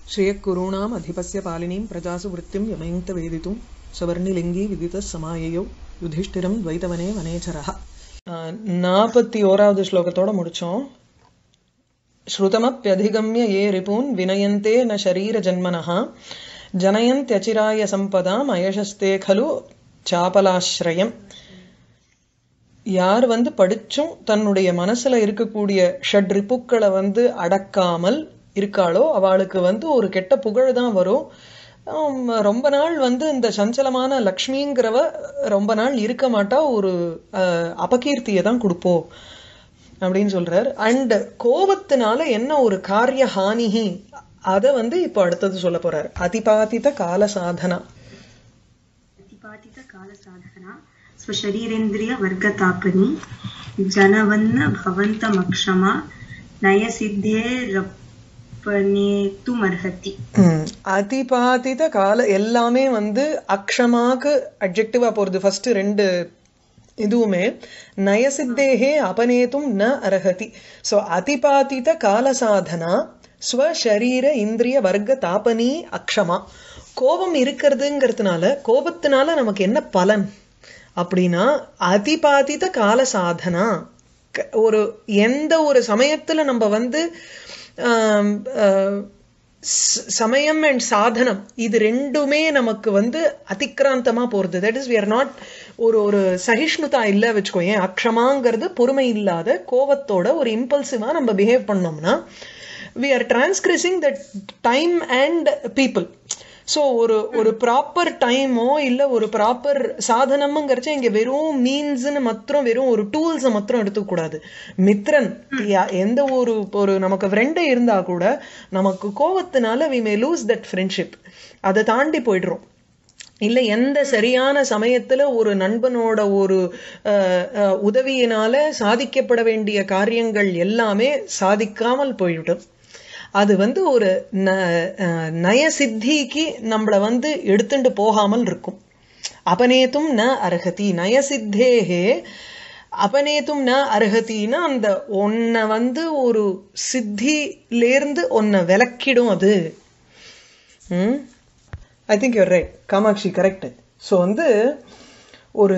श्रियःकुरूणाम् अधिपस्य पालिनीं प्रजासु वृत्तिं यमयन्तवेदितुं सवर्णिलिङ्गी विदितः समाययौ யுதிஷ்டிரம் துவைதவனே வனேச்சரஹ நாற்பத்தி ஓராவது ஸ்லோகத்தோட முடிச்சோம் ஸ்ருதமப்யதிகம்ய ஏ ரிபூன் வினயந்தே ந ஷரீர ஜன்மனः ஜனயந்தியச்சிராய சம்பதாம் அயசஸ்தே खलु சாபலாஸ்ரயம் யார் வந்து படிச்சும் தன்னுடைய மனசுல இருக்கக்கூடிய ஷட் ரிப்புக்களை வந்து அடக்காமல் இருக்காளோ அவளுக்கு வந்து ஒரு கெட்ட புகழ் தான் வரும் ரொம்ப நாள் வந்து இந்த சஞ்சலமான லக்ஷ்மிங்கிறவ ரொம்ப நாள் இருக்க மாட்டா ஒரு அபகீர்த்தியை தான் கொடுப்போம் அப்படின்னு சொல்றார் அண்ட் கோபத்தினால என்ன ஒரு காரிய ஹானிஹி அத வந்து இப்போ அடுத்தது சொல்ல போறார் அதிபாதித கால சாதனா அதிபாதித கால சாதனா ஸ்வசரீரேந்திரிய வர்க்கதாபனி ஜனவன்ன பவந்தமக்ஷமா நயசித்தேரப்பனேத்துமர்ஹதி அதிபாதித கால எல்லாமே வந்து அக்ஷமாக்கு அப்ஜெக்டிவா போறது ஃபர்ஸ்ட் ரெண்டு இதுவுமே நயசித்தேகே அபநேத்தும் ந அர்ஹதி ஸோ அதிபாதித கால சாதனா ஸ்வசரீர இந்திரிய வர்க்க தாபனி அக்ஷமா கோபம் இருக்கிறதுங்கிறதுனால கோபத்தினால நமக்கு என்ன பலன் அப்படின்னா அதிபாதித கால சாதனா ஒரு எந்த ஒரு சமயத்துல நம்ம வந்து சமயம் அண்ட் சாதனம் இது ரெண்டுமே நமக்கு வந்து அதிக்ராந்தமா போறது that is we are not ஒரு ஒரு சகிஷ்ணுதா இல்ல வச்சுக்கோயேன் அக்ஷமாங்கிறது பொறுமை இல்லாத கோவத்தோட ஒரு இம்பல்சிவா நம்ம பிஹேவ் பண்ணோம்னா we are transgressing the time and people so ஒரு ஒரு ப்ராப்பர் டைமோ இல்லை ஒரு ப்ராப்பர் சாதனம்ங்கிறச்ச இங்கே வெறும் மீன்ஸ்னு மாத்திரம் வெறும் ஒரு டூல்ஸை மாத்திரம் எடுத்துக்கூடாது மித்ரன் எந்த ஒரு ஒரு நமக்கு ஃப்ரெண்டே இருந்தா கூட நமக்கு கோவத்தினால we may lose that friendship அதை தாண்டி போயிடுறோம் இல்லை எந்த சரியான சமயத்துல ஒரு நண்பனோட ஒரு உதவியினால சாதிக்கப்பட வேண்டிய காரியங்கள் எல்லாமே சாதிக்காமல் போய்விடும் அது வந்து ஒரு நய சித்திக்கு நம்மள வந்து எடுத்துட்டு போகாமல் இருக்கும் அபநேத்தும் ந அர்ஹதி நயசித்தேகே அபநேத்தும் ந அர்ஹத்தின்னா அந்த ஒன்ன வந்து ஒரு சித்திலேருந்து ஒன்ன விளக்கிடும் அது I think you're right Kamakshi correct so வந்து ஒரு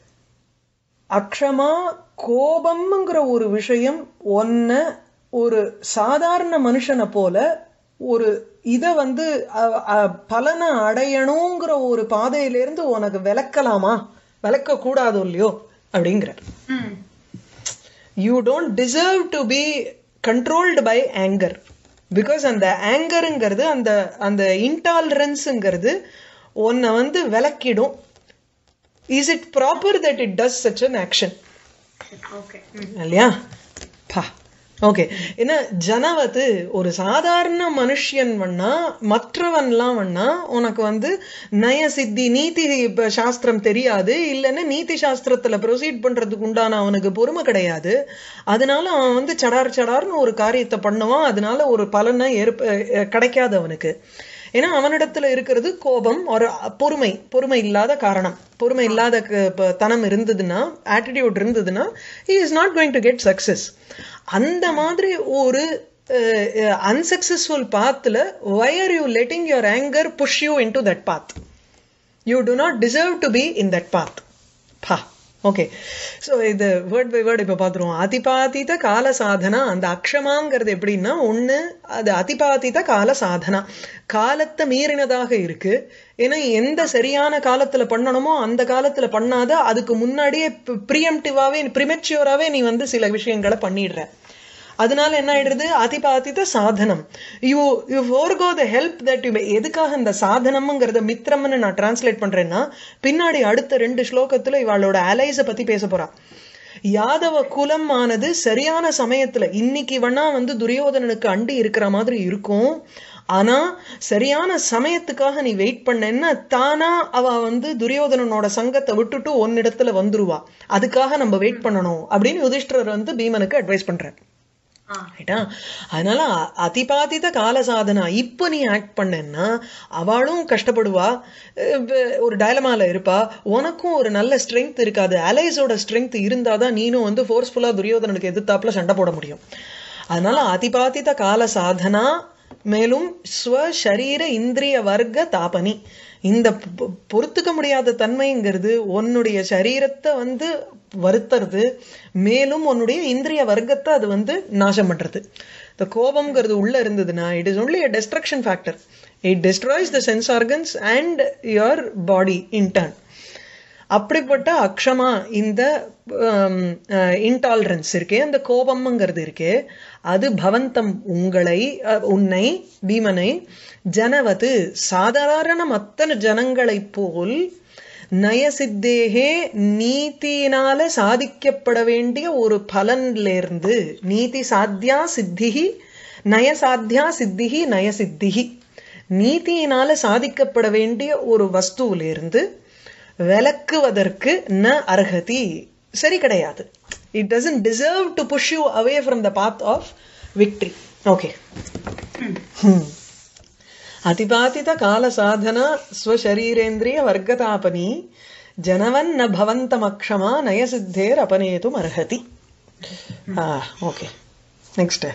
அக்ஷமா கோபம்ங்கிற ஒரு விஷயம் ஒன்ன ஒரு சாதாரண மனுஷனை போல ஒரு இத வந்து பலனை அடையணுங்கிற ஒரு பாதையிலிருந்து உனக்கு விளக்கலாமா விளக்க கூடாதோ இல்லையோ அப்படிங்கிறார் you don't deserve to be controlled by anger because அந்த ஆங்கருங்கிறது அந்த அந்த இன்டாலரன்ஸுங்கிறது உன்னை வந்து விளக்கிடும் is it proper that it does such an action இல்லையா பா ஓகே ஏன்னா ஜனவத்து ஒரு சாதாரண மனுஷன் வண்ணா மற்றவன்லாம் வண்ணா உனக்கு வந்து நய சித்தி நீதி சாஸ்திரம் தெரியாது இல்லைன்னா நீதி சாஸ்திரத்துல ப்ரொசீட் பண்றதுக்கு உண்டான அவனுக்கு பொறுமை கிடையாது அதனால அவன் வந்து சடார் சடார்னு ஒரு காரியத்தை பண்ணுவான் அதனால ஒரு பலனை ஏற்ப கிடைக்காது அவனுக்கு ஏன்னா அவனிடத்துல இருக்கிறது கோபம் ஒரு பொறுமை பொறுமை இல்லாத காரணம் பொறுமை இல்லாத தனம் இருந்ததுன்னா ஆட்டிடியூட் இருந்ததுன்னா he is not going to get success அந்த மாதிரி ஒரு அன்சக்சஸ்ஃபுல் பாத்தில் why are you letting your anger push you into that path you do not deserve to be in that path பா ஓகே ஸோ இது word by word இப்போ பார்த்துருவோம் அதிபாதித கால சாதனா அந்த அக்ஷமாங்கிறது எப்படின்னா ஒன்று அது அதிபாதித கால சாதனா காலத்தை மீறினதாக இருக்கு ஏன்னா எந்த சரியான காலத்துல பண்ணணுமோ அந்த காலத்துல பண்ணாத அதுக்கு முன்னாடியே ப்ரியம்டிவாவே ப்ரிமெச்சுவராகவே நீ வந்து சில விஷயங்களை பண்ணிடுற அதனால என்ன ஆயிடுறது அதிபாதித சாதனம் you you forgo the help that you எதுக்காக இந்த சாதனம்ங்கிறத மித்திரம்னு நான் டிரான்ஸ்லேட் பண்றேன்னா பின்னாடி அடுத்த ரெண்டு ஸ்லோகத்துல இவளோட அலைஸ பத்தி பேச போறா யாதவ குலம் ஆனது சரியான சமயத்துல இன்னைக்கு வேணா வந்து துரியோதனனுக்கு அண்டி இருக்கிற மாதிரி இருக்கும் ஆனா சரியான சமயத்துக்காக நீ வெயிட் பண்ணேன்னா தானா அவ வந்து துரியோதனனோட சங்கத்தை விட்டுட்டு ஒன்னிடத்துல வந்துருவா அதுக்காக நம்ம வெயிட் பண்ணணும் அப்படின்னு யுதிஷ்டர் வந்து பீமனுக்கு அட்வைஸ் பண்றார் ரைட்டா அதனால அதிபாதித கால சாதனா இப்போ நீ ஆக்ட் பண்ணேன்னா அவளும் கஷ்டப்படுவா ஒரு டயலமால இருப்பா உனக்கும் ஒரு நல்ல ஸ்ட்ரென்த் இருக்காது அலைஸோட ஸ்ட்ரென்த் இருந்தாதான் நீனும் வந்து ஃபோர்ஸ்ஃபுல்லா துரியோதனனுக்கு எதிர்த்தாப்புல சண்டை போட முடியும் அதனால அதிபாதித கால சாதனா மேலும் ஸ்வ சரீர இந்திரிய வர்க்க தாபனி இந்த பொ- பொறுத்துக்க முடியாத தன்மைங்கிறது உன்னுடைய சரீரத்தை வந்து வருத்துறது மேலும் உன்னுடைய இந்திரிய வர்க்கத்தை அது வந்து நாசம் பண்றது இந்த கோபம்ங்கிறது உள்ள இருந்ததுன்னா it is only a destruction factor it destroys the sense organs and your body in turn அப்படிப்பட்ட அக்ஷமா இந்த இன்டாலரன்ஸ் இருக்கே அந்த கோபம்ங்கிறது இருக்கே அது பவந்தம் உங்களை அஹ், உன்னை பீமனை ஜனவது சாதாரண மத்த ஜனங்களைப் போல் நயசித்தேகே நீதியினால சாதிக்கப்பட வேண்டிய ஒரு பலன்ல இருந்து நீதி சாத்தியா சித்திகி நயசாத்தியா சித்திகி நயசித்திகி நீதியினால சாதிக்கப்பட வேண்டிய ஒரு வஸ்துவிலிருந்து விலக்குவதற்கு ந அர்ஹதி சரி கிடையாது it doesn't deserve to push you away from the path of victory okay அதிபாதித கால சாதன ஸ்வசரீரேந்திரிய வர்க்கதாபனி ஜனவன் ந பவந்தமக்ஷமா நயசித்தேர் அபநேதும் அர்ஹதி ஓகே நெக்ஸ்ட்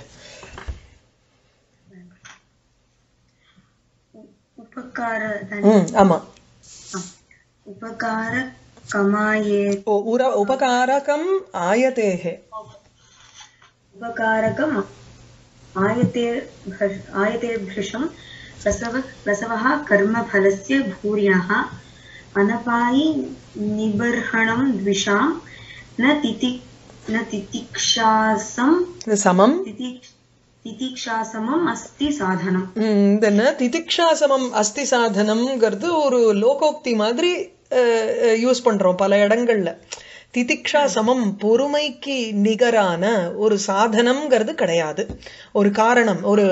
உபகார ம் ஆமா உபகார கமாயே ஓ உர உபகாரகம் ஆயதேஹே उपकारकम् आयते भष- आयतेभृशं प्रसव प्रसवः कर्मफलस्य भूर्यः अनपायि निबर्हणं द्विषां न तिति न तितिक्षासं இது சமம் तिति तितिक्षासमम् अस्ति साधनम् ம், இந்த ந திதிக்ஷாசமம் அஸ்தி சாதனம்ங்கிறது ஒரு லோகோக்தி மாதிரி யூஸ் பண்றோம் பல இடங்கள்ல திதிக்ஷா சமம் பொறுமைக்கு நிகரான ஒரு சாதனம்ங்கிறது கிடையாது ஒரு காரணம் ஒரு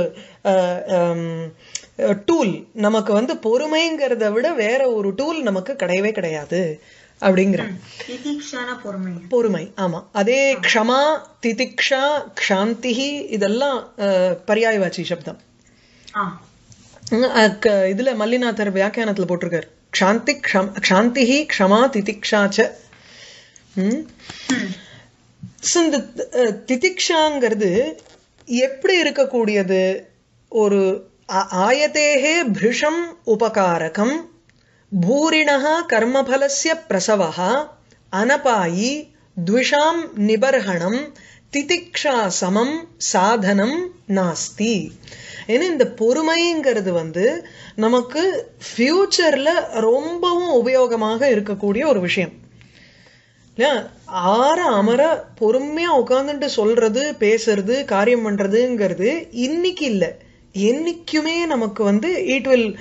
டூல் நமக்கு வந்து பொறுமைங்கிறத விட வேற ஒரு டூல் நமக்கு கிடையவே கிடையாது அப்படிங்கிற तितिक्षान பொறுமை பொறுமை ஆமா அதே க்ஷமா திதிக்ஷா க்ஷாந்திஹி இதெல்லாம் அஹ், பர்யாயவாச்சி சப்தம் ஆ ம், அஹ், க- இதுல மல்லிநாதர் வியாக்கியானத்துல போட்டிருக்காரு க்ஷாந்தி க்ஷம் க்ஷாந்திஹி க்ஷமா திதிக்ஷா ச ம் ம். So, இந்த அஹ், திதிக்ஷாங்கிறது எப்படி இருக்கக்கூடியது ஒரு ஆ- ஆயதேகே பிருஷம் உபகாரகம் பூரிணः கர்மபலஸ்ய பிரசவः அனபாயி த்விஷாம் நிபர்ஹணம் திதிக்ஷா சமம் சாதனம் நாஸ்தி ஏன்னா இந்த பொறுமைங்கிறது வந்து நமக்கு ஃபியூச்சர்ல ரொம்பவும் உபயோகமாக இருக்கக்கூடிய ஒரு விஷயம் இல்லையா ஆற அமர பொறுமையா உட்கார்ந்துட்டு சொல்றது பேசுறது காரியம் பண்றதுங்கிறது இன்னைக்கு இல்ல என்னைக்குமே நமக்கு வந்து it will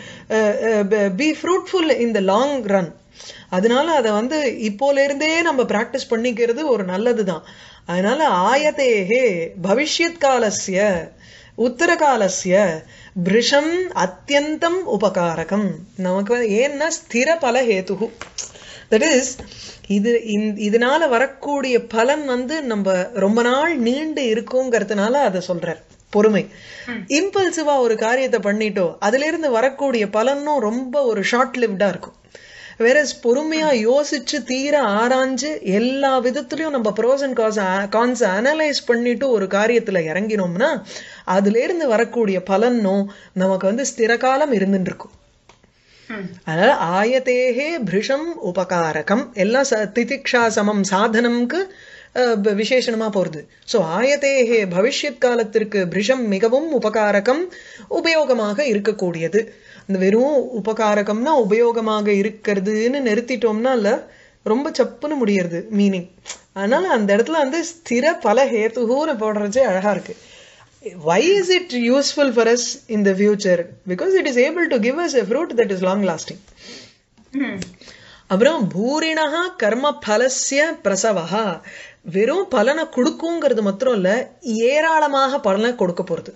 be fruitful in the long run அதனால அதை வந்து இப்போல இருந்தே நம்ம பிராக்டிஸ் பண்ணிக்கிறது ஒரு நல்லதுதான் அதனால ஆயதேகே பவிஷ்யத் காலஸ்ய உத்தர காலஸ்ய பிருஷம் அத்தியந்தம் உபகாரகம் நமக்கு வந்து ஏன்னா ஸ்திர பல ஹேதுகு தட் இஸ் இது இந்த- இதனால வரக்கூடிய பலன் வந்து நம்ம ரொம்ப நாள் நீண்டு இருக்குங்கிறதுனால அதை சொல்றார் பொறுமை இம்பல்சிவா ஒரு காரியத்தை பண்ணிட்டோ அதுல இருந்து வரக்கூடிய பலனும் ரொம்ப ஒரு ஷார்ட் லிவ்டா இருக்கும் வேற பொறுமையா யோசிச்சு தீர ஆராய்ஞ்சு எல்லா விதத்துலயும் நம்ம pros and cons cons analyse பண்ணிட்டு ஒரு காரியத்துல இறங்கினோம்னா அதுல இருந்து வரக்கூடிய பலனும் நமக்கு வந்து ஸ்திர காலம் இருந்துட்டு இருக்கும் ம். அதனால ஆயத்தேகே பிருஷம் உபகாரகம் எல்லாம் ச- திதிக்ஷா சமம் சாதனம்க்கு அஹ், ப- விசேஷணமா போறது சோ ஆயத்தேகே பவிஷ்யத் காலத்திற்கு பிருஷம் மிகவும் உபகாரகம் உபயோகமாக இருக்கக்கூடியது இந்த வெறும் உபகாரகம்னா உபயோகமாக இருக்கிறதுன்னு நிறுத்திட்டோம்னா இல்ல ரொம்ப சப்புன்னு முடியறது மீனிங் அதனால அந்த இடத்துல வந்து ஸ்திர பல ஹேத்துன்னு போடுறச்சே அழகா இருக்கு why is it useful for us in the future because it is able to give us a fruit that is long lasting ம். அப்புறம் பூரிணா கர்ம பலசிய பிரசவஹா வெறும் பலனை கொடுக்குங்கிறது மாத்திரம் இல்ல ஏராளமாக பலனை கொடுக்க போறது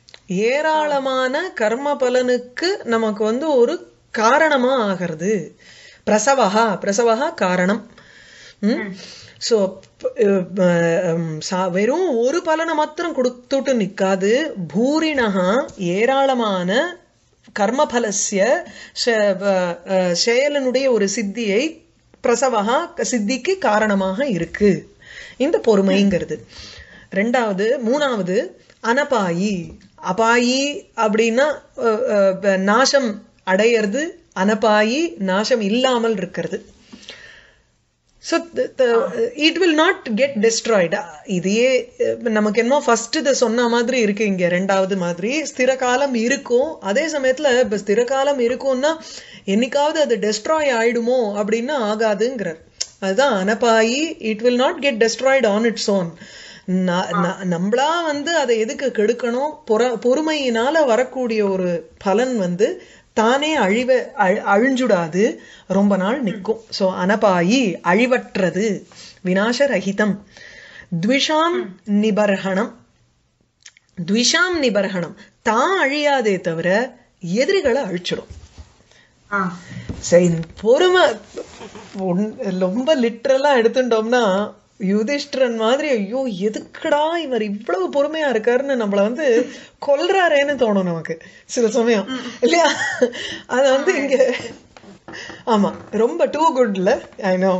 ஏராளமான கர்ம பலனுக்கு நமக்கு வந்து ஒரு காரணமா ஆகிறது பிரசவஹா பிரசவஹா காரணம் ஸோ வெறும் ஒரு பலனை மாத்திரம் கொடுத்துட்டு நிக்காது பூரிணகா ஏராளமான கர்மபலஸ்ய ச- வ- அஹ் செயலனுடைய ஒரு சித்தியை பிரசவகா சித்திக்கு காரணமாக இருக்கு இந்த பொறுமைங்கிறது ரெண்டாவது மூணாவது அனபாயி அபாயி அப்படின்னா அஹ், அஹ், நாசம் அடையிறது அனபாயி நாசம் இல்லாமல் இருக்கிறது so it will not get destroyed இதையே அஹ், நமக்கு என்ன ஃபர்ஸ்ட் இதை சொன்ன மாதிரி இருக்கு இங்க ரெண்டாவது மாதிரி ஸ்திர காலம் இருக்கும் அதே சமயத்துல இப்ப ஸ்திர காலம் இருக்கும்னா என்னைக்காவது அது டெஸ்ட்ராய் ஆயிடுமோ அப்படின்னா ஆகாதுங்கிறார் அதுதான் அனபாயி it will not get destroyed on its own நம்மளா வந்து அதை எதுக்கு கெடுக்கணும் பொற- பொறுமையினால வரக்கூடிய ஒரு பலன் வந்து தானே அழிவ அழி- அழிஞ்சுடாது ரொம்ப நாள் நிற்கும் சோ அனபாயி அழிவற்றது விநாசரகிதம் த்விஷாம் நிபர்ஹணம் த்விஷாம் நிபர்ஹணம் தான் அழியாதே தவிர எதிரிகளை அழிச்சிடும் ஆ சரி இந்த பொறுமை ஒன்- ரொம்ப லிட்ரலா எடுத்துட்டோம்னா யுதிஷ்டிரன் மாதிரி ஐயோ எதுக்குடா இவர் இவ்வளவு பொறுமையா இருக்காருன்னு நம்மள வந்து கொல்றாரேன்னு தோணும் நமக்கு சில சமயம் இல்லையா அத வந்து இங்க ஆமா ரொம்ப டூ குட்ல ஐ நோ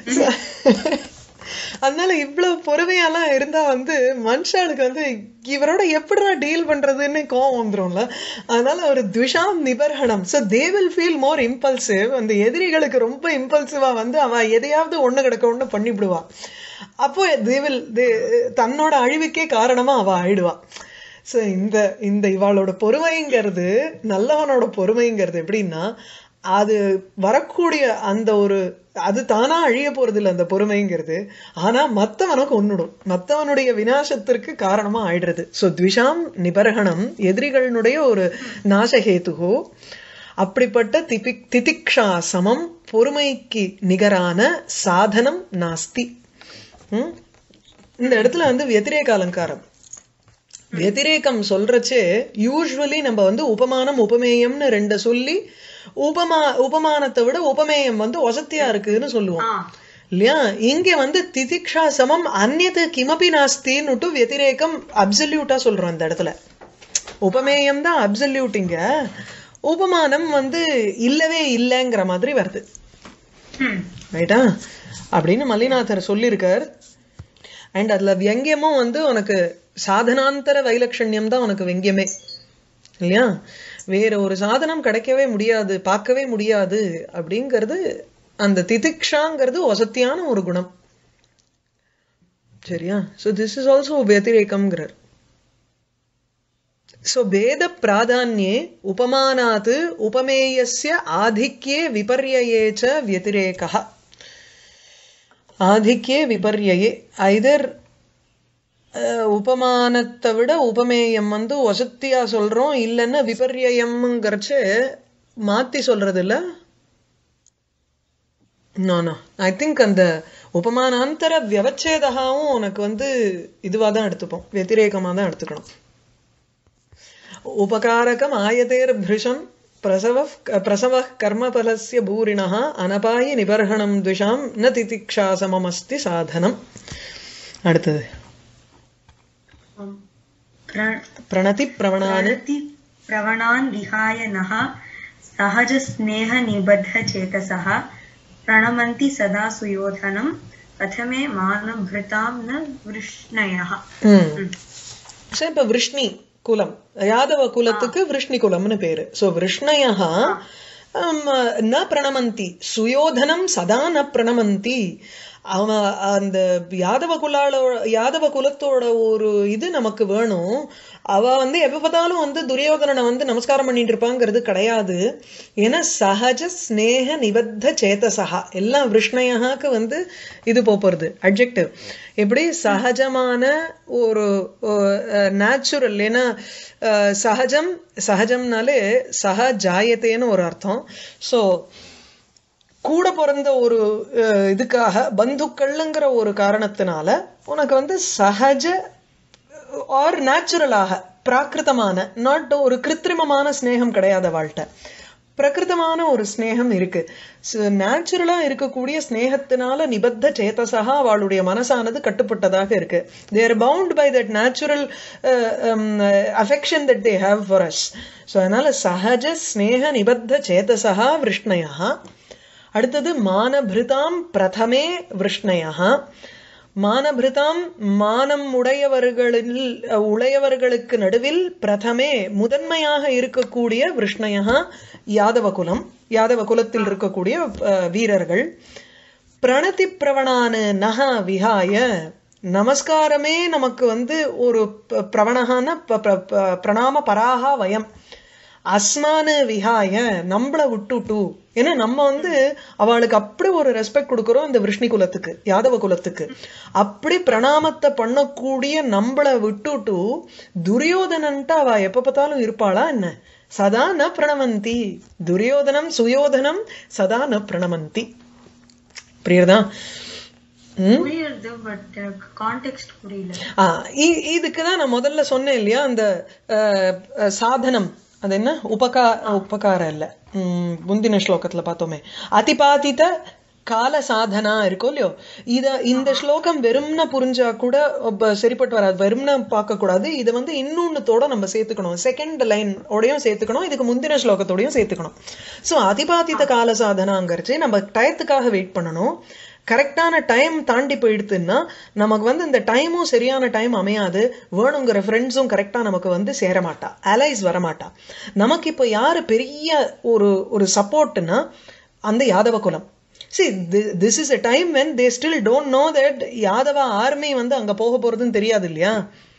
அதனால இவ்வளவு பொறுமையெல்லாம் இருந்தா வந்து மனுஷாளுக்கு வந்து இவரோட எப்படிடா டீல் பண்றதுன்னு கோவம் வந்துரும்ல அதனால ஒரு துஷாம் நிபர்ஹணம் so they will feel more impulsive அந்த எதிரிகளுக்கு ரொம்ப இம்பல்சிவா வந்து அவ எதையாவது ஒண்ணு கிடக்க ஒண்ணு பண்ணிவிடுவா அப்போ தே வில் தன்னோட அழிவுக்கே காரணமா அவ ஆயிடுவா சோ இந்த இந்த இவாளோட பொறுமைங்கிறது நல்லவனோட பொறுமைங்கிறது எப்படின்னா அது வரக்கூடிய அந்த ஒரு அது தானா அழிய போறது இல்ல அந்த பொறுமைங்கிறது ஆனா மத்தவனை கொன்னுடும் மத்தவனுடைய விநாசத்திற்கு காரணமா ஆயிடுறது சோ த்விஷாம் நிபர்ஹணம் எதிரிகளினுடைய ஒரு நாசஹேதுகோ அப்படிப்பட்ட திபி திதிக்ஷா சமம் பொறுமைக்கு நிகரான சாதனம் நாஸ்தி ம்? இந்த இடத்துல வந்து వ్యతిరేక அலங்காரம் వ్యతిరేகம் சொல்றச்சே யூஸ்வலி நம்ம வந்து உபமானம் உபமேயம்னு ரெண்டு சொல்லி உபமா உபமானத்தை விட உபமேயம் வந்து ஒசத்தியா இருக்குன்னு சொல்லுவோம் ஆ இல்லையா இங்க வந்து திதிக்ஷா சமம் அந்நது கிமபி நாஸ்தின்னுட்டு వ్యతిరేகம் அப்சல்யூட்டா சொல்றோம் இந்த இடத்துல உபமேயம் தான் அப்சல்யூட் இங்க உபமானம் வந்து இல்லவே இல்லைங்கிற மாதிரி வருது ம் ரைட்டா அப்படின்னு மல்லிநாதர் சொல்லியிருக்கார் அண்ட் அதுல வியங்கியமும் வந்து உனக்கு சாதனாந்தர வைலட்சண்யம் தான் உனக்கு வெங்கியமே இல்லையா வேற ஒரு சாதனம் கிடைக்கவே முடியாது பார்க்கவே முடியாது அப்படிங்கிறது அந்த திதிக்ஷாங்கிறது வசத்தியான ஒரு குணம் சரியா சோ திஸ் இஸ் ஆல்சோ व्यतिरेकம்ங்கிறார் சோ பேத பிராதான்யே உபமானாத் உபமேயஸ்ய ஆதிக்யே விபர்யயே ச व्यतिरेकः ஆதிக்யே விபர்யயே ஐதர் உபமானத்தை விட உபமேயம் வந்து வசத்தியா சொல்றோம் இல்லைன்னா விபர்யம்ங்கிறச்சு மாத்தி சொல்றது இல்ல நோ நோ ஐ திங்க் அந்த உபமானாந்தர வியவச்சேதகாவும் உனக்கு வந்து இதுவா தான் எடுத்துப்போம் व्यतिरेकமா தான் எடுத்துக்கணும் உபகாரகம் ஆயதேர் பிருஷம் பிரசவ பிரசவ கர்மபலஸ்ய பூரிணः அனபாயி நிபர்ஹணம் துஷாம் ந திதிக்ஷா சமமஸ்தி சாதனம் அடுத்தது प्र- பிரணதி பிரவணானு प्रणति प्रवणान् विहाय नः सहजस्नेहनिबद्धचेतसः प्रणमन्ति सदा सुयोधनं कथमे मानभृतां न वृष्णयः ம் சரி இப்ப விருஷ்ணி குலம் யாதவ குலத்துக்கு விருஷ்ணி குலம்னு பேரு சோ விருஷ்ணயா ந பிரணமந்தி சுயோதனம் சதா ந பிரணமந்தி அவன் அந்த யாதவ குலால யாதவ குலத்தோட ஒரு இது நமக்கு வேணும் அவ வந்து எப்ப பார்த்தாலும் வந்து துரியோதனனை வந்து நமஸ்காரம் பண்ணிட்டு இருப்பாங்கிறது கிடையாது ஏன்னா சகஜ ஸ்னேக நிபத்த சேதசகா எல்லாம் விருஷ்ணயாக்கு வந்து இது போறது அட்ஜெக்டிவ் எப்படி சகஜமான ஒரு நேச்சுரல் ஏன்னா அஹ், சகஜம் சகஜம்னாலே சக ஜாயத்தேன்னு ஒரு அர்த்தம் சோ கூட பிறந்த ஒரு அஹ், இதுக்காக பந்துக்கள்ங்கிற ஒரு காரணத்தினால உனக்கு வந்து சகஜ ஆர் நேச்சுரலாக பிராகிருதமான நாட் ஒரு கிருத்திரிமமான ஸ்நேகம் கிடையாது வாழ்ட்ட பிரகிருதமான ஒரு ஸ்நேகம் இருக்கு நேச்சுரலா இருக்கக்கூடிய ஸ்நேகத்தினால நிபத்த சேதசா அவளுடைய மனசானது கட்டுப்பட்டதாக இருக்கு they're bound by that natural affection that they have for us so அதனால சகஜ ஸ்நேக நிபத்த சேதசா விஷ்ணயா அடுத்தது மானபிருதாம் பிரதமே விஷ்ணயா மானபிருதாம் மானம் உடையவர்களில் உடையவர்களுக்கு நடுவில் பிரதமே முதன்மையாக இருக்கக்கூடிய விஷ்ணயா யாதவ குலம் யாதவ குலத்தில் இருக்கக்கூடிய அஹ், வீரர்கள் பிரணதி பிரவணான நக விஹாய நமஸ்காரமே நமக்கு வந்து ஒரு ப- பிரவணகான ப- ப- ப- பிரணாம பராகா வயம் அஸ்மானு விஹாய நம்மள விட்டுட்டு ஏன்னா நம்ம வந்து அவளுக்கு அப்படி ஒரு ரெஸ்பெக்ட் கொடுக்கிறோம் இந்த விஷ்ணி குலத்துக்கு யாதவ குலத்துக்கு அப்படி பிரணாமத்தை பண்ணக்கூடிய நம்மள விட்டுட்டு துரியோதனன்ட்டு அவ எப்ப பார்த்தாலும் இருப்பாளா என்ன சதா ந பிரணவந்தி துரியோதனம் சுயோதனம் சதா ந பிரணவந்தி புரியுறதா ம் புரியுது பட் எனக்கு கான்டெக்ட் புரியல ஆ, இ- இதுக்கு தான் நான் முதல்ல சொன்னேன் இல்லையா அந்த அஹ், அஹ், சாதனம் அது என்ன உபகா உபகாரம் இல்ல ம், முந்தின ஸ்லோகத்துல பார்த்தோமே அதிபாதித கால சாதனா இருக்கும் இல்லையோ இத இந்த ஸ்லோகம் வெறும்ன புரிஞ்சா கூட ஒப்ப சரிப்பட்டு வராது வெறும்ன பார்க்க கூடாது இதை வந்து இன்னொன்னுத்தோட நம்ம சேர்த்துக்கணும் செகண்ட் லைன் ஓடையும் சேர்த்துக்கணும் இதுக்கு முந்தின ஸ்லோகத்தோடையும் சேர்த்துக்கணும் சோ அதிபாதித கால சாதனாங்கிறச்சு நம்ம டயத்துக்காக வெயிட் பண்ணணும் கரெக்டான டைம் தாண்டி போயிடுத்துன்னா நமக்கு வந்து இந்த டைமும் சரியான டைம் அமையாது வேணுங்கிற ஃப்ரெண்ட்ஸும் கரெக்டா நமக்கு வந்து சேர மாட்டா அலைஸ் வரமாட்டா நமக்கு இப்போ யாரு பெரிய ஒரு ஒரு சப்போர்ட்னா அந்த யாதவ குலம் see this is a time when they still don't know that Yadava army வந்து அங்க போக போறதுன்னு தெரியாது இல்லையா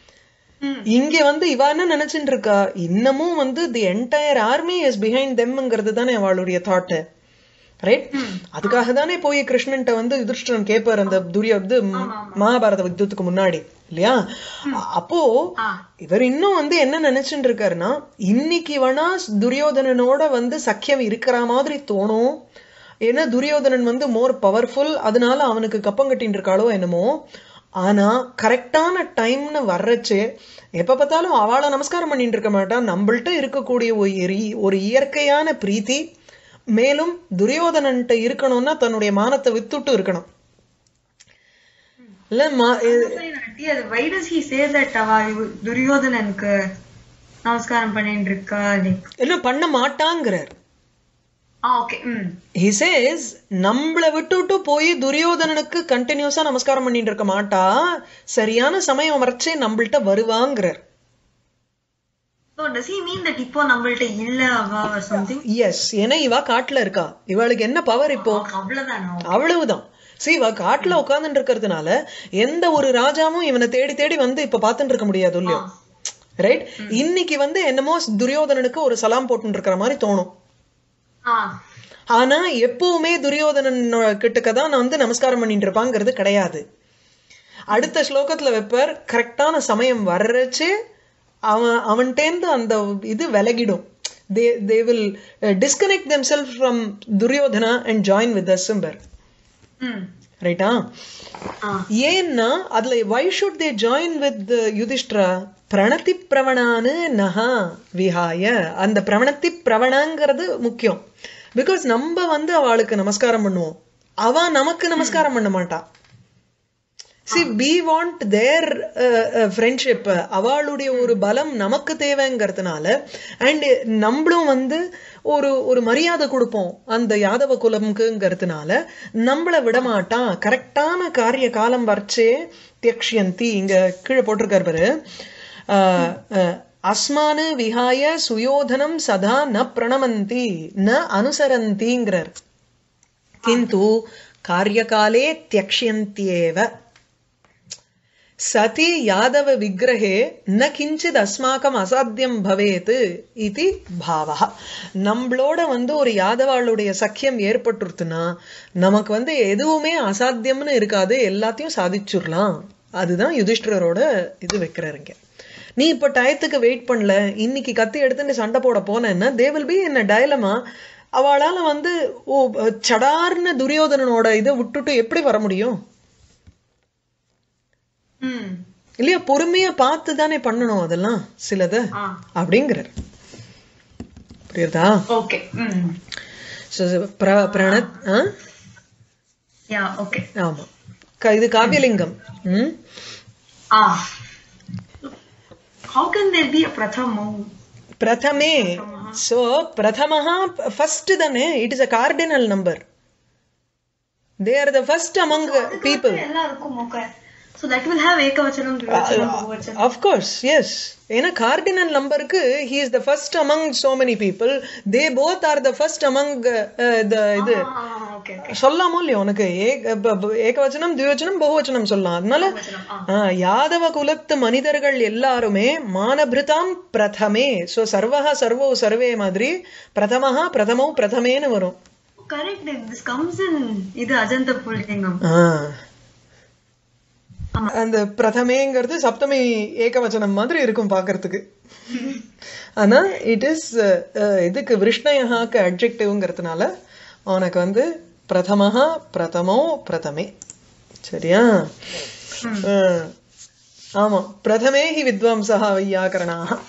ம் இங்க வந்து இவ என்ன நினைச்சுட்டு இருக்கா இன்னமும் வந்து the entire army is behind தெம்ங்கிறது தானே அவளுடைய தாட் ரைட் அதுக்காக தானே போய் கிருஷ்ணன்ட்ட வந்து யுதிஷ்டிரன் கேட்பார் அந்த துரிய இது மகாபாரத யுத்தத்துக்கு முன்னாடி இல்லையா அப்போ ஆ இவர் இன்னும் வந்து என்ன நினைச்சுட்டு இருக்காருன்னா இன்னைக்கு வேணா துரியோதனனோட வந்து சக்கியம் இருக்கிற மாதிரி தோணும் ஏன்னா துரியோதனன் வந்து மோர் பவர்ஃபுல் அதனால அவனுக்கு கப்பம் கட்டின்னு இருக்காளோ என்னமோ ஆனா கரெக்டான டைம்னு வர்றச்சு எப்ப பார்த்தாலும் அவளை நமஸ்காரம் பண்ணிட்டு இருக்க மாட்டான் நம்மள்ட்ட இருக்கக்கூடிய ஒரு இயறி- ஒரு இயற்கையான பிரீத்தி மேலும் துரியோதனன்ட்ட இருக்கணும்னா தன்னுடைய மானத்தை வித்துட்டு இருக்கணும் இல்ல மா ஆண்டி அது வை டஸ் ஹி சே தட் அவ இவ- துரியோதனனுக்கு நமஸ்காரம் பண்ணிட்டு இருக்கா லைக் என்ன பண்ண மாட்டாங்கிறார் ah okay hmm he says நம்மள விட்டுட்டு போய் துரியோதனனுக்கு கண்டினியூஸா நமஸ்காரம் பண்ணிட்டு இருக்க மாட்டா சரியான சமயம் வரைச்சே நம்மள்ட்ட வருவாங்கிறார் so does he mean that இப்போ நம்மள்ட்ட இல்ல அவ ஆர் சம்திங் எஸ் ஏன்னா இவ காட்டுல இருக்கா இவளுக்கு என்ன பவர் இப்போ அவ்வளவுதானா அவ்வளவுதான் see இவ காட்டுல உட்கார்ந்துட்டு இருக்கிறதுனால எந்த ஒரு ராஜாவும் இவனை தேடி தேடி வந்து இப்ப பார்த்துட்டு இருக்க முடியாது இல்லையோ ரைட் இன்னைக்கு வந்து என்னமோ துரியோதனனுக்கு ஒரு சலாம் போட்டு இருக்கிற மாதிரி தோணும் ஆ ஆனா எப்பவுமே துரியோதனன் கிட்டக்க தான் நான் வந்து நமஸ்காரம் பண்ணிட்டு இருப்பாங்கிறது கிடையாது அடுத்த ஸ்லோகத்துல வைப்பார் கரெக்டான சமயம் வர்றச்சு அவன் அவன்கிட்டேந்து அந்த இது விலகிடும் they they will disconnect them self from Duryodhana and join with அசம்பர் ம் ரைட்டா ஆ ஏன்னா அதுல why should they join with Yudhishthira பிரணதி பிரவணானு நகா விஹாய அந்த பிரணத்தி பிரவணங்கிறது முக்கியம் பிகாஸ் நம்ம வந்து அவளுக்கு நமஸ்காரம் பண்ணுவோம் அவ நமக்கு நமஸ்காரம் பண்ண மாட்டா see we want their friendship அவளுடைய ஒரு பலம் நமக்கு தேவைங்கிறதுனால அண்ட் நம்மளும் வந்து ஒரு ஒரு மரியாதை கொடுப்போம் அந்த யாதவ குலம்க்குங்கிறதுனால நம்மள விட மாட்டான் கரெக்டான காரிய காலம் வரைச்சே தியக்ஷியந்தி இங்க கீழே போட்டிருக்காரு பாரு அஹ், அஹ், அஸ்மானு விஹாய சுயோதனம் சதா ந பிரணமந்தி ந அனுசரந்திங்கிறார் கிந்து காரியகாலே தியக்ஷியந்தியேவ சதி யாதவ விக்கிரகே ந கிஞ்சித் அஸ்மாக்கம் அசாத்தியம் பவேத் இது பாவா நம்மளோட வந்து ஒரு யாதவாளுடைய சக்கியம் ஏற்பட்டுருத்துனா நமக்கு வந்து எதுவுமே அசாத்தியம்னு இருக்காது எல்லாத்தையும் சாதிச்சுடலாம் அதுதான் யுதிஷ்டிரரோட இது வைக்கிறாருங்க நீ இப்ப டயத்துக்கு வெயிட் பண்ணல இன்னைக்கு கத்தி எடுத்து நீ சண்டை போட போனேன்னா தே வில் பி என்ன டயலமா அவளால வந்து ஓ சடார்னு துரியோதனனோட இதை விட்டுட்டு எப்படி வர முடியும் ம் இல்லையா பொறுமையா பார்த்து தானே பண்ணணும் அதெல்லாம் சிலது ஆ அப்படிங்கிறார் புரியுதா ஓகே ம் So, பிர- பிரணத் ஆ? யா ஓகே ஆமா க- இது காவியலிங்கம் hmm ah how can there be a prathamo பிரதமே சோ பிரதமஹா ஃபர்ஸ்ட் தானே it is a cardinal number they are the first among people எல்லாருக்கும் okay So that will have ekavachanam, dvivachanam, bahuvachanam. Of course yes ஏன்னா cardinal நம்பருக்கு he is the first among so many people they both are the first among the இது Ah, okay, okay. சொல்லாமோ இல்லையோ உனக்கு ஏக ப- ப- ஏகவச்சனம் திவச்சனம் பகுவச்சனம் சொல்லலாம் அதனால Ekavachanam, ah. ஆ, யாதவ குலத்து மனிதர்கள் எல்லாருமே மானபிருதாம் பிரதமே சோ சர்வஹா சர்வோ சர்வே மாதிரி பிரதமஹா பிரதமோ பிரதமேன்னு வரும் Correct. This comes in இது அஜந்த புல்லிங்கம் ஆ. அந்த பிரதமேங்கிறது சப்தமி ஏகவச்சனம் மாதிரி இருக்கும் பார்க்கிறதுக்கு ஆனா இட் இஸ் இதுக்கு விஷ்ணயஹாக்கு அட்ஜெக்டிவ்ங்கிறதுனால உனக்கு வந்து பிரதமஹா பிரதமோ பிரதமே சரியா ஆ. ஆமா பிரதமே ஹி வித்வாம்சா வையாகரணாக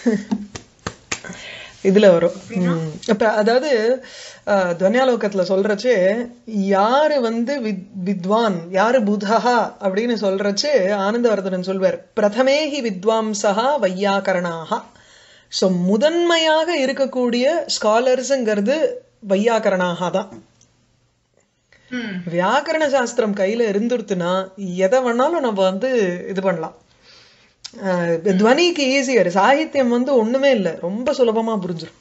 இதுல வரும் ம். அப்ப அதாவது அஹ், துவன்யாலோகத்துல சொல்றச்சு யாரு வந்து வித்- வித்வான் யாரு புதஹா அப்படின்னு சொல்றச்சு ஆனந்தவர்தனன் சொல்வார் பிரதமேஹி வித்வாம்சா வையாகரணாக சோ முதன்மையாக இருக்கக்கூடிய ஸ்காலர்ஸுங்கிறது வையாகரணாக தான் ம் வியாக்கரண சாஸ்திரம் கையில இருந்துருத்துனா எதை வேணாலும் நம்ம வந்து இது பண்ணலாம் அஹ் துவனிக்கு ஈஸியர் சாகித்யம் வந்து ஒண்ணுமே இல்ல ரொம்ப சுலபமா புரிஞ்சிடும்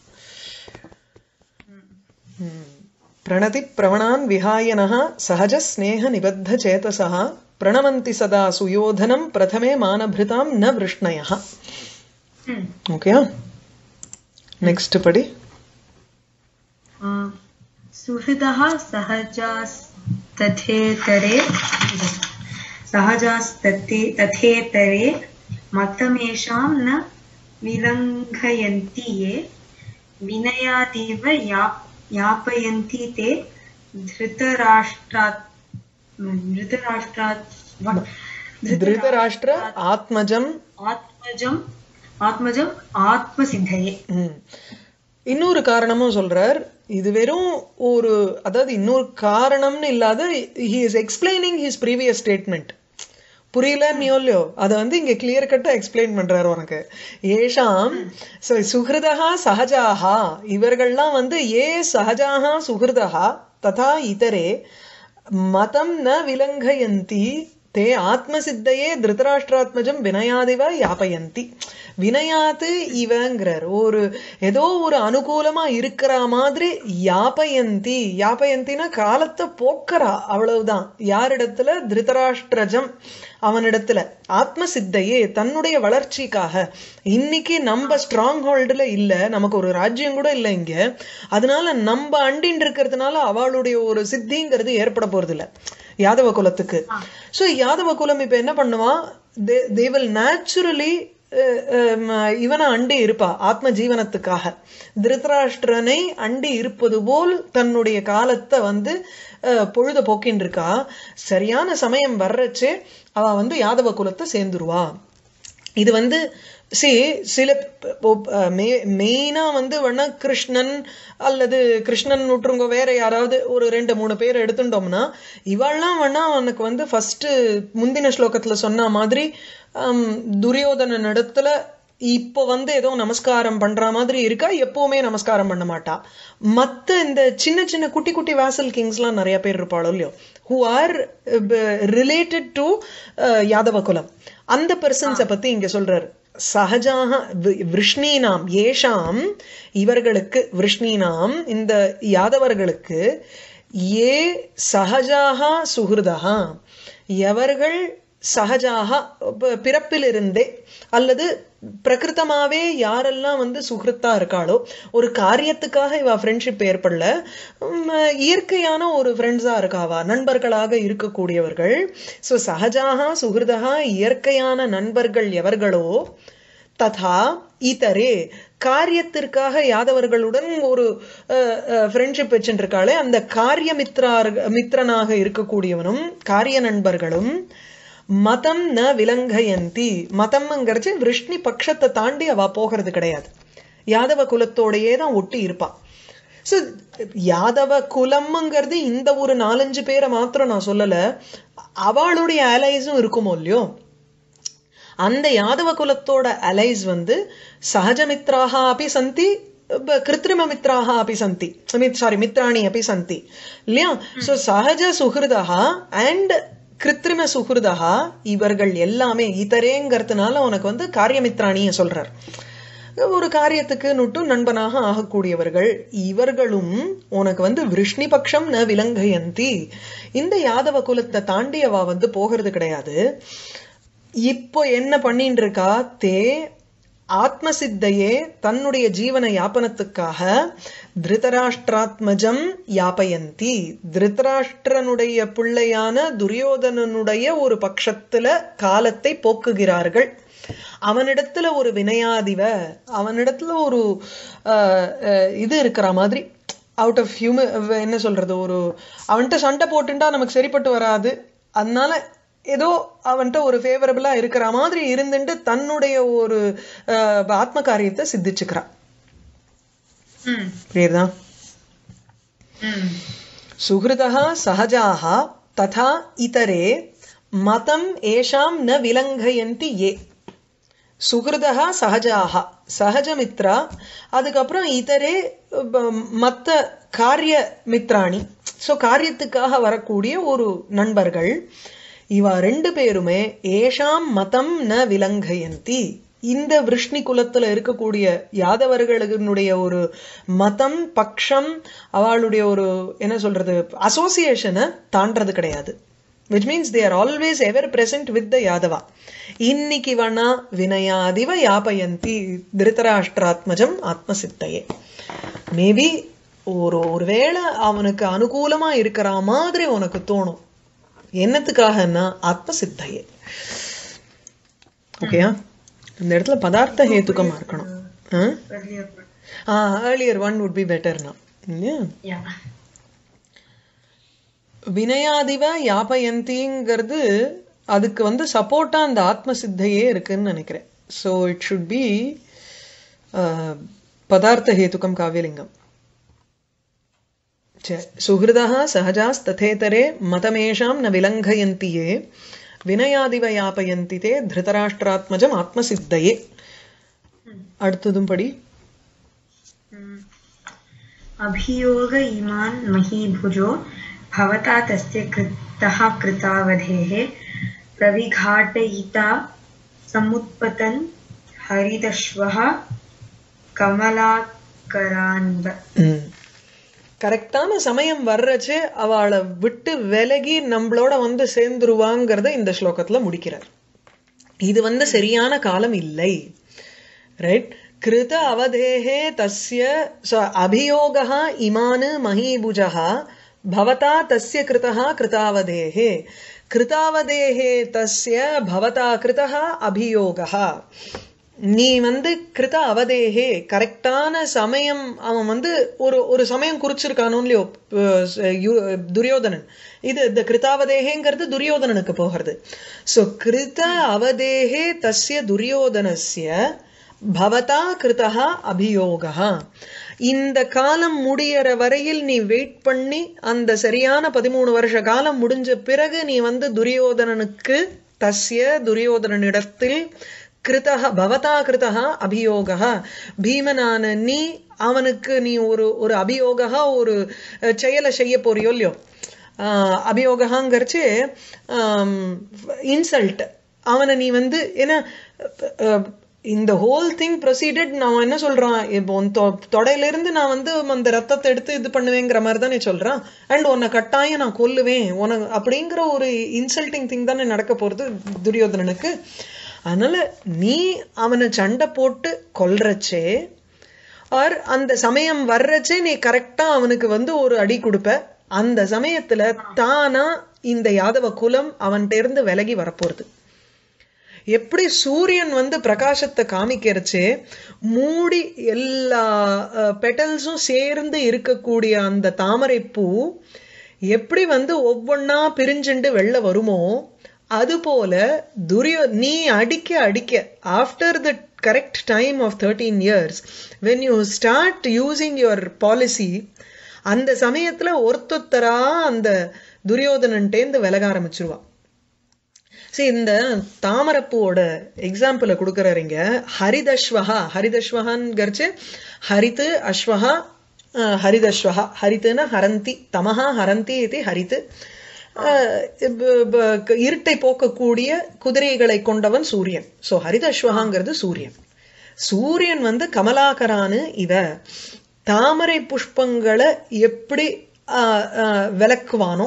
ம். பிரணதி பிரவணான் விஹாயனः சஹஜ ஸ்நேக நிபத்த சேதசः பிரணவந்தி சதா சுயோதனம் பிரதமே மானபிருதாம் ந விருஷ்ணயः ம் ஓகேயா நெக்ஸ்ட் படி सुहृदः सहजास्तथेतरे सहजास्तथे तथेतरे मतमेषां न विलङ्घयन्ति ये विनयादिव याप यापयन्ति ते धृतराष्ट्रात् धृतराष्ट्रात् what? திருதராஷ்டிர ஆத்மஜம் ஆத்மஜம் ஆத்மஜம் ஆத்மசித்தையே ம். இன்னொரு காரணமும் சொல்றார் இது வெறும் ஒரு அதாவது இன்னொரு காரணம்னு இல்லாத he is explaining his previous statement புரியலன்னு இல்லையோ அதை வந்து இங்க கிளியர் கட்டா எக்ஸ்பிளைன் பண்றாரு உனக்கு ஏஷாம் so சுஹிருதா சஹஜாஹா இவர்கள்லாம் வந்து ஏ சஹஜாஹா சுஹிருதா ததா இதரே மதம் ந விலங்கயந்தி தே ஆத்மசித்தையே திருதராஷ்டிராத்மஜம் வினயாதிவ யாபயந்தி வினயாத்து இவங்கிறார் ஒரு ஏதோ ஒரு அனுகூலமா இருக்கிற மாதிரி யாபயந்தி யாபயந்தினா காலத்தை போக்குறா அவ்வளவுதான் யாரிடத்துல திருதராஷ்டிரஜம் அவனிடத்துல ஆத்ம சித்தையே தன்னுடைய வளர்ச்சிக்காக இன்னைக்கு நம்ம ஸ்ட்ராங் ஹோல்டுல இல்ல நமக்கு ஒரு ராஜ்யம் கூட இல்ல இங்க அதனால நம்ம அண்டின் இருக்கிறதுனால அவளுடைய ஒரு சித்திங்கிறது ஏற்பட போறது இல்ல யாதவ குலத்துக்கு சோ யாதவ குலம் இப்ப என்ன பண்ணுவான் தே வில் நேச்சுரலி இவனை அண்டி இருப்பா ஆத்ம ஜீவனத்துக்காக திருதராஷ்டிரனை அண்டி இருப்பது போல் தன்னுடைய காலத்தை வந்து அஹ், பொழுத போக்கின்னு இருக்கா சரியான சமயம் வர்றச்சே அவ வந்து யாதவ குலத்தை சேர்ந்துருவா இது வந்து சி சில மெயினா வந்து வேணா கிருஷ்ணன் அல்லது கிருஷ்ணன் விட்டுருங்க வேற யாராவது ஒரு ரெண்டு மூணு பேர் எடுத்துட்டோம்னா இவாள்லாம் வேணா அவனுக்கு வந்து ஃபர்ஸ்ட் முந்தின ஸ்லோகத்துல சொன்ன மாதிரி ஹம், துரியோதனன் இடத்துல இப்போ வந்து ஏதோ நமஸ்காரம் பண்ற மாதிரி இருக்கா எப்பவுமே நமஸ்காரம் பண்ண மாட்டா மத்த இந்த சின்ன சின்ன குட்டி குட்டி வாசல் கிங்ஸ்லாம் நிறைய பேர் இருப்பாளோ இல்லையோ who are related to Yadava குலம் அந்த பர்சன்ஸை பத்தி இங்க சொல்றாரு சகஜாக வி- விஷ்ணீனாம் ஏஷாம் இவர்களுக்கு விஷ்ணீனாம் இந்த யாதவர்களுக்கு ஏ சகஜாக சுகிருதா எவர்கள் சகஜாக ப- பிறப்பிலிருந்தே அல்லது பிரகிருத்தமாவே யாரெல்லாம் வந்து சுகிருத்தா இருக்காளோ ஒரு காரியத்துக்காக இவ ஃப்ரெண்ட்ஷிப் ஏற்படல உம், இயற்கையான ஒரு ஃப்ரெண்ட்ஸா இருக்காவா நண்பர்களாக இருக்கக்கூடியவர்கள் சோ சகஜாக சுகிருதா இயற்கையான நண்பர்கள் எவர்களோ ததா இதரே காரியத்திற்காக யாதவர்களுடன் ஒரு ஃப்ரெண்ட்ஷிப் வச்சுருக்காளே அந்த காரிய மித்ரார் மித்திரனாக இருக்கக்கூடியவனும் காரிய நண்பர்களும் மதம் ந விலங்கயந்தி மதம்ங்கிறச்சு விஷ்ணி பட்சத்தை தாண்டி அவ போகிறது கிடையாது யாதவ குலத்தோடையே தான் ஒட்டி இருப்பா சோ யாதவ குலம்ங்கிறது இந்த ஒரு நாலஞ்சு பேரை மாத்திரம் நான் சொல்லல அவளுடைய அலைஸும் இருக்குமோ இல்லையோ அந்த யாதவ குலத்தோட அலைஸ் வந்து சகஜமித்ராக அப்படி சந்தி ப- கிருத்திரிம மித்ராக அப்படி சந்தி சாரி மித்ராணி அப்படி சந்தி இல்லையா சோ சகஜ சுகிருதா அண்ட் கிருத்திரிம சுகிருதா இவர்கள் எல்லாமே இதரேங்கிறதுனால உனக்கு வந்து காரியமித்ராணிய சொல்றார் ஒரு காரியத்துக்கு நுட்டும் நண்பனாக ஆகக்கூடியவர்கள் இவர்களும் உனக்கு வந்து விருஷ்ணிபக்ஷம் ந விலங்கயந்தி இந்த யாதவ குலத்தை தாண்டி அவ வந்து போகிறது கிடையாது இப்போ என்ன பண்ணிட்டு இருக்கா தே ஆத்மசித்தையே தன்னுடைய ஜீவன யாபனத்துக்காக திருதராஷ்டிராத்மஜம் யாபயந்தி திருதராஷ்டிரனுடைய பிள்ளையான துரியோதனனுடைய ஒரு பட்சத்துல காலத்தை போக்குகிறார்கள் அவனிடத்துல ஒரு வினயாதிவ அவனிடத்துல ஒரு அஹ், அஹ், இது இருக்கிற மாதிரி அவுட் ஆஃப் ஹியூம என்ன சொல்றது ஒரு அவன்கிட்ட சண்டை போட்டுட்டா நமக்கு சரிப்பட்டு வராது அதனால ஏதோ அவன்கிட்ட ஒரு ஃபேவரபிளா இருக்கிற மாதிரி இருந்துட்டு தன்னுடைய ஒரு அஹ், ஆத்ம காரியத்தை சித்திச்சுக்கிறான் ம் புரியுதா ம் सुहृदः सहजाः तथा इतरे मतम् येषां न विलङ्घयन्ति ये சுகிருதா சகஜாக சகஜமித்ரா அதுக்கப்புறம் இதரே ப- மத்த காரிய மித்ராணி ஸோ காரியத்துக்காக வரக்கூடிய ஒரு நண்பர்கள் இவ ரெண்டு பேருமே ஏஷாம் மதம் ந விலங்கயந்தி இந்த விருஷ்ணி குலத்துல இருக்கக்கூடிய யாதவர்களுடைய ஒரு மதம் பக்ஷம் அவளுடைய ஒரு என்ன சொல்றது அசோசியேஷனை தாண்டறது கிடையாது which means they are always ever present with the Yadava இன்னைக்கு வனா வினயாதிவ யாபயந்தி திருதராஷ்டிராத்மஜம் ஆத்மசித்தையே மேபி ஒரு ஒருவேளை அவனுக்கு அனுகூலமா இருக்கிற மாதிரி உனக்கு தோணும் என்னத்துக்காகன்னா ஆத்மசித்தையே ஓகேயா இந்த இடத்துல பதார்த்த ஹேத்துக்கமா இருக்கணும் earlier one. Earlier one would be பெட்டர்னா இல்லையா Yeah. வினயாதிவ யாபயந்திங்கிறது அதுக்கு வந்து சப்போர்ட்டா அந்த ஆத்ம சித்தையே இருக்குன்னு நினைக்கிறேன் ஸோ இட் ஷுட் பி பதார்த்த ஹேதுக்கம் காவியலிங்கம் சுஹிருதः சகஜாஸ்ததேதரே மதமேஷாம் ந விலங்கயந்தி ये வினயாதிவ யாபயந்தி தே திருதராஷ்டிராத்மஜம் ஆத்மசித்தையே அடுத்ததும் படி Hmm. अभियोग इमान् महीभुजो भवता तस्य कृतः कृतावधेः प्रविघाटयिता समुत्पतन् हरिदश्वः कमलाकरान्ब ம். கரெக்டான சமயம் வர்றச்சு அவளை விட்டு விலகி நம்மளோட வந்து சேர்ந்துருவாங்கிறத இந்த ஸ்லோகத்துல முடிக்கிறார் இது வந்து சரியான காலம் இல்லை ரைட் கிருத அவதேகே தஸ்ய so, அபியோகः இமான் மஹீபுஜः பவதா தஸ்ய கிருதः கிருதாவதேகே கிருதாவதேகே தஸ்ய பவதா கிருதः அபியோகः நீ வந்து கிருத அவதேகே கரெக்டான சமயம் அவன் வந்து ஒரு ஒரு சமயம் குறிச்சிருக்கானோ இல்லையோ அஹ் யு- துரியோதனன் இது இந்த கிருதாவதேகேங்கிறது துரியோதனனுக்கு போகிறது சோ கிருத அவதேகே தஸ்ய துரியோதனஸ்ய பவதா கிருதா அபியோகா இந்த காலம் முடியற வரையில் நீ வெயிட் பண்ணி அந்த சரியான பதிமூணு வருஷ காலம் முடிஞ்ச பிறகு நீ வந்து துரியோதனனுக்கு தஸ்ய துரியோதனனிடத்தில் கிருதா பவதா கிருதா அபியோகா பீமனான நீ அவனுக்கு நீ ஒரு ஒரு அபியோகா ஒரு அஹ், செயலை செய்ய போறியோ இல்லையோ ஆஹ், அபியோகாங்கிறச்சு இன்சல்ட் அவனை நீ வந்து ஏன்னா அஹ், இந்த ஹோல் திங் ப்ரொசீடட் நான் என்ன சொல்றான் இப்போ உன் தொ- தொடையில இருந்து நான் வந்து அந்த ரத்தத்தை எடுத்து இது பண்ணுவேங்கிற மாதிரி தானே சொல்றான் அண்ட் உன்னை கட்டாயம் நான் கொல்லுவேன் உனக்கு அப்படிங்கிற ஒரு இன்சல்ட்டிங் திங் தானே நடக்க போறது துரியோதனனுக்கு அதனால நீ அவனை சண்டை போட்டு கொல்றச்சே ஆர் அந்த சமயம் வர்றச்சே நீ கரெக்டா அவனுக்கு வந்து ஒரு அடி கொடுப்ப அந்த சமயத்துல தானா இந்த யாதவ குலம் அவன்கிட்ட இருந்து விலகி வரப்போறது எப்படி சூரியன் வந்து பிரகாசத்தை காமிக்கிறச்சே மூடி எல்லா பெட்டல்ஸும் சேர்ந்து இருக்கக்கூடிய அந்த தாமரை பூ எப்படி வந்து ஒவ்வொன்னா பிரிஞ்சுண்டு வெளில வருமோ அதுபோல துரியோ நீ அடிக்க அடிக்க after the correct time of thirteen years when you start using your policy அந்த சமயத்துல ஒருத்தொத்தரா அந்த துரியோதனன்ட்டேந்து விலக ஆரம்பிச்சிருவா சரி இந்த தாமரப்பூவோட எக்ஸாம்பிள கொடுக்கறீங்க ஹரிதஸ்வஹா ஹரிதஸ்வஹான்கரிச்சு ஹரித்து அஸ்வஹா அஹ், ஹரிதஸ்வஹா ஹரித்துன்னா ஹரந்தி தமஹா ஹரந்தி இது ஹரித்து அஹ், ப- ப- இருட்டை போக்கக்கூடிய குதிரைகளை கொண்டவன் சூரியன் சோ ஹரிதஸ்வகாங்கிறது சூரியன் சூரியன் வந்து கமலாகரானு இவ தாமரை புஷ்பங்களை எப்படி ஆஹ், ஆஹ், விளக்குவானோ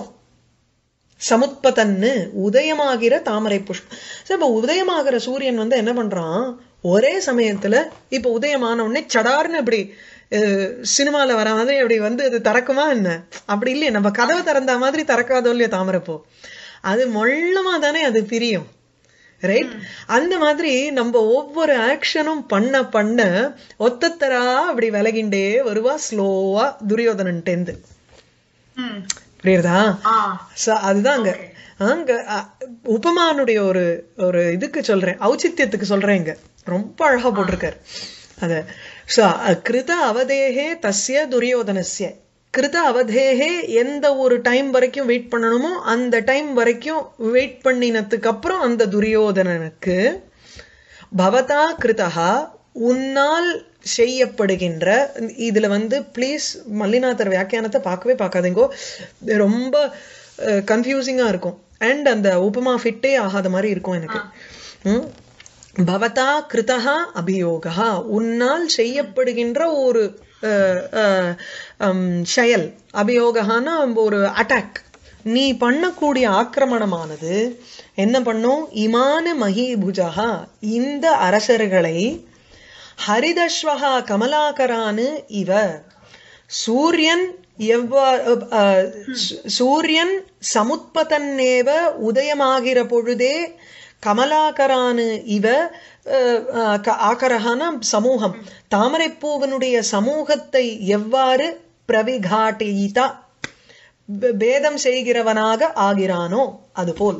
சமுத்பதன்னு உதயமாகிற தாமரை புஷ்பம் சரி, இப்ப உதயமாகிற சூரியன் வந்து என்ன பண்றான் ஒரே சமயத்துல இப்ப உதயமான உடனே சடார்னு இப்படி அஹ், சினிமால வர மாதிரி அப்படி வந்து அது திறக்குமா என்ன அப்படி இல்லையே நம்ம கதவை திறந்த மாதிரி திறக்காதோ இல்லையா தாமரைப்பூ அது மொள்ளமா தானே அது பிரியும் ரைட் அந்த மாதிரி நம்ம ஒவ்வொரு ஆக்ஷனும் பண்ண பண்ண ஒத்தத்தரா அப்படி விலகிண்டே வருவா ஸ்லோவா துரியோதனன் டெந்து ம் புரியுறதா ஆ So, அதுதான் அங்க அங்க அ, உபமானுடைய ஒரு ஒரு இதுக்கு சொல்றேன் ஔச்சித்யத்துக்கு சொல்றேன் இங்க ரொம்ப அழகா போட்டிருக்காரு அத So, அ, கிருத அவதேகே தஸ்ய துரியோதனஸ்ய கிருத அவதேகே எந்த ஒரு டைம் வரைக்கும் வெயிட் பண்ணணுமோ அந்த டைம் வரைக்கும் வெயிட் பண்ணினதுக்கு அப்புறம் அந்த துரியோதனனுக்கு பவதா கிருதா உன்னால் செய்யப்படுகின்ற இதுல வந்து ப்ளீஸ் மல்லிநாதர் வியாக்கியானத்தை பார்க்கவே பார்க்காதீங்கோ ரொம்ப கன்ஃபியூசிங்கா இருக்கும் அண்ட் அந்த உபமா ஃபிட்டே ஆகாத மாதிரி இருக்கும் எனக்கு ம்? பவதா கிருதா அபியோகா உன்னால் செய்யப்படுகின்ற ஒரு அஹ், அஹ், ஹம், செயல் அபியோகான ஒரு அட்டாக் நீ பண்ணக்கூடிய ஆக்கிரமணமானது என்ன பண்ணும் இமான மகிபுஜா இந்த அரசர்களை ஹரிதஸ்வகா கமலாகரானு இவ சூரியன் எவ்வா அஹ், சு- சூரியன் சமுத்பதன்னேவ உதயமாகிற பொழுதே கமலாகரானு இவ அஹ், அஹ், க- ஆகரகான சமூகம் தாமரைப்பூவனுடைய சமூகத்தை எவ்வாறு பிரவிகாட்டியிதா பே- பேதம் செய்கிறவனாக ஆகிறானோ அதுபோல்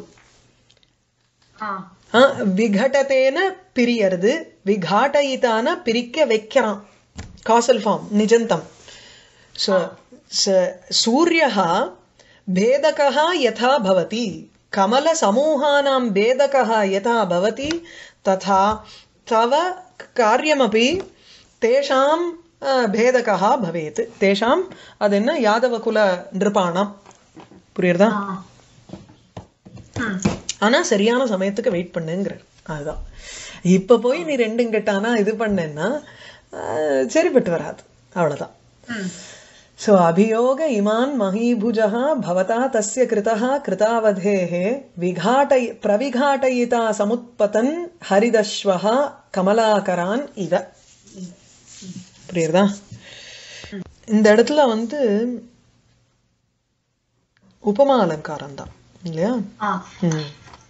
ஆ ஆ, விகடத்தேன பிரியறது விகாட்டயிதான பிரிக்க வைக்கிறான் காசல் ஃபார்ம் நிஜந்தம் சோ சூரியः भेदकः यथा भवति कमलसमूहानां भेदकः यथा भवति तथा तव कार्यमपि तेषां अ, भेदकः भवेत् तेषाम् அது என்ன யாதவகுல நிருபாணம் புரியுறதா ஆ ம் ஆனா சரியான சமயத்துக்கு வெயிட் பண்ணுங்கிறார் அதுதான் இப்ப போய் நீ ரெண்டும் கெட்டானா இது பண்ணேன்னா ஆஹ், சரிப்பட்டு வராது அவ்வளவுதான் ம் சோ அபியோக இமான் மகீபுஜः भवता तस्य कृतः कृतावधेः विघाटय प्रविघाटयिता समुत्पतन् हरिदश्वः கமலாகரான் இவ புரியுறதா இந்த இடத்துல வந்து உபமா அலங்காரம் தான் இல்லையா ஆ ம்